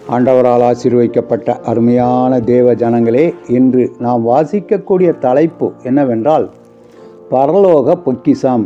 ஆண்டவரால் ஆசீர்வதிக்கப்பட்ட அருமையான தேவ ஜனங்களே இன்று நாம் வாசிக்கக்கூடிய தலைப்பு என்னவென்றால் பரலோக பொக்கிசம்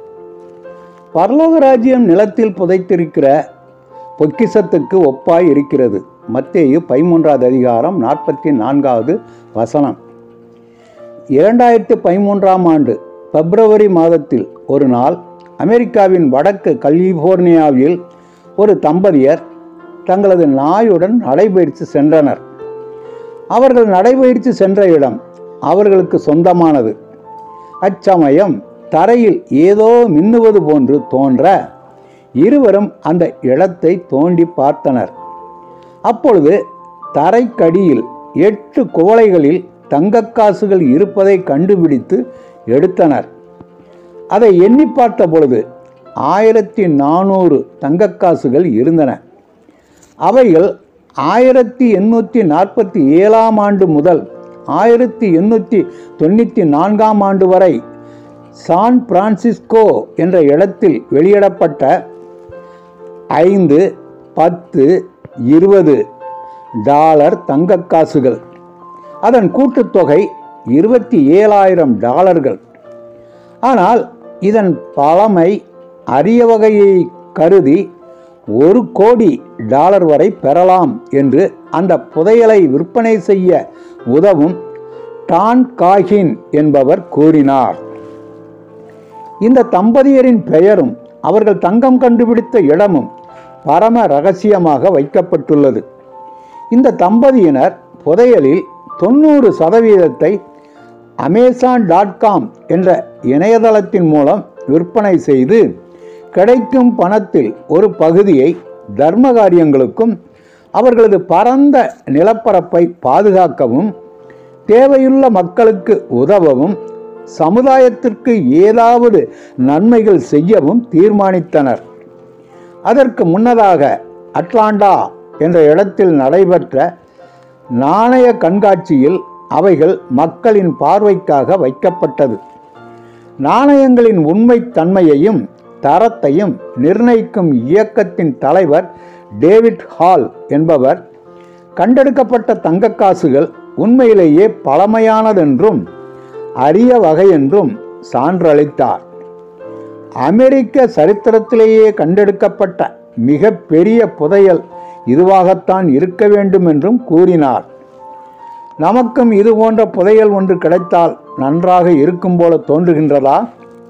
பரலோக ராஜ்யம் நிலத்தில் புதைத்திருக்கிற பொக்கிசத்துக்கு ஒப்பாய் இருக்கிறது மத்தேயு பதிமூன்றாவது அதிகாரம் நாற்பத்தி நான்காவது வசனம் இரண்டாயிரத்தி பதிமூன்றாம் ஆண்டு பிப்ரவரி மாதத்தில் ஒரு நாள் அமெரிக்காவின் வடக்கு கலிபோர்னியாவில் ஒரு தம்பதியர் தங்களது நாயுடன் நடைபயிற்சி சென்றனர் அவர்கள் நடைபயிற்சி சென்ற இடம் அவர்களுக்கு சொந்தமானது அச்சமயம் தரையில் ஏதோ மின்னுவது போன்று தோன்ற இருவரும் அந்த இடத்தை தோண்டி பார்த்தனர் அப்பொழுது தரைக்கடியில் எட்டு குவளைகளில் தங்கக்காசுகள் இருப்பதை கண்டுபிடித்து எடுத்தனர் அதை எண்ணி பார்த்த பொழுது ஆயிரத்தி நானூறு தங்கக்காசுகள் இருந்தன அவைகள் ஆயிரத்தி எண்ணூற்றி நாற்பத்தி ஏழாம் ஆண்டு முதல் ஆயிரத்தி எண்ணூற்றி தொண்ணூற்றி நான்காம் ஆண்டு வரை சான் பிரான்சிஸ்கோ என்ற இடத்தில் வெளியிடப்பட்ட ஐந்து பத்து இருபது டாலர் தங்கக்காசுகள் அதன் கூட்டுத்தொகை இருபத்தி ஏழாயிரம் டாலர்கள் ஆனால் இதன் பழமை அரிய வகையை கருதி ஒரு கோடி டாலர் வரை பெறலாம் என்று அந்த புதையலை விற்பனை செய்ய உதவும் டான் காகின் என்பவர் கூறினார் இந்த தம்பதியரின் பெயரும் அவர்கள் தங்கம் கண்டுபிடித்த இடமும் பரம ரகசியமாக வைக்கப்பட்டுள்ளது இந்த தம்பதியினர் புதையலில் தொண்ணூறு சதவீதத்தை அமேசான் டாட் காம் என்ற இணையதளத்தின் மூலம் விற்பனை செய்து கிடைக்கும் பணத்தில் ஒரு பகுதியை தர்ம காரியங்களுக்கும் அவர்களது பரந்த நிலப்பரப்பை பாதுகாக்கவும் தேவையுள்ள மக்களுக்கு உதவவும் சமுதாயத்திற்கு ஏதாவது நன்மைகள் செய்யவும் தீர்மானித்தனர் அதற்கு முன்னதாக அட்லாண்டா என்ற இடத்தில் நடைபெற்ற நாணய கண்காட்சியில் அவைகள் மக்களின் பார்வைக்காக வைக்கப்பட்டது நாணயங்களின் உண்மைத்தன்மையையும் தரத்தையும் நிர்ணயிக்கும் இயக்கத்தின் தலைவர் டேவிட் ஹால் என்பவர் கண்டெடுக்கப்பட்ட தங்கக்காசுகள் உண்மையிலேயே பழமையானதென்றும் அரிய வகையென்றும் சான்றளித்தார் அமெரிக்க சரித்திரத்திலேயே கண்டெடுக்கப்பட்ட மிக பெரிய புதையல் இதுவாகத்தான் இருக்க வேண்டும் என்றும் கூறினார் நமக்கும் இது போன்ற புதையல் ஒன்று கிடைத்தால் நன்றாக இருக்கும் போல தோன்றுகின்றதா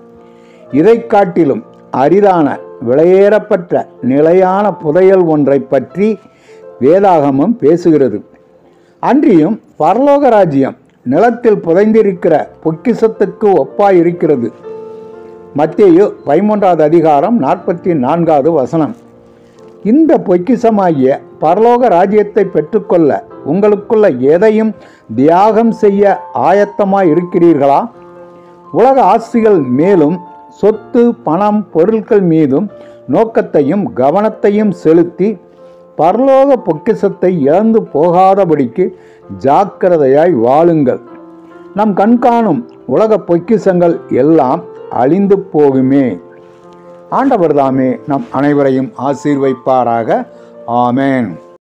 இதைக் காட்டிலும் அரிதான விலையேறப்பட்ட நிலையான புதையல் ஒன்றை பற்றி வேதாகமம் பேசுகிறது அன்றியும் பரலோக ராஜ்யம் நிலத்தில் புதைந்திருக்கிற பொக்கிசத்துக்கு ஒப்பாய் இருக்கிறது மத்தேயு பதிமூன்றாவது அதிகாரம் நாற்பத்தி நான்காவது வசனம் இந்த பொக்கிசமாகிய பரலோக ராஜ்யத்தை பெற்றுக்கொள்ள உங்களுக்குள்ள எதையும் தியாகம் செய்ய ஆயத்தமாய் இருக்கிறீர்களா உலக ஆஸ்திகள் மேலும் சொத்து பணம் பொருட்கள் மீதும் நோக்கத்தையும் கவனத்தையும் செலுத்தி பரலோக பொக்கிசத்தை இழந்து போகாதபடிக்கு ஜாக்கிரதையாய் வாழுங்கள் நம் கண்காணும் உலக பொக்கிசங்கள் எல்லாம் அழிந்து போகுமே ஆண்டவர் தாமே நம் அனைவரையும் ஆசீர்வைப்பாராக ஆமேன்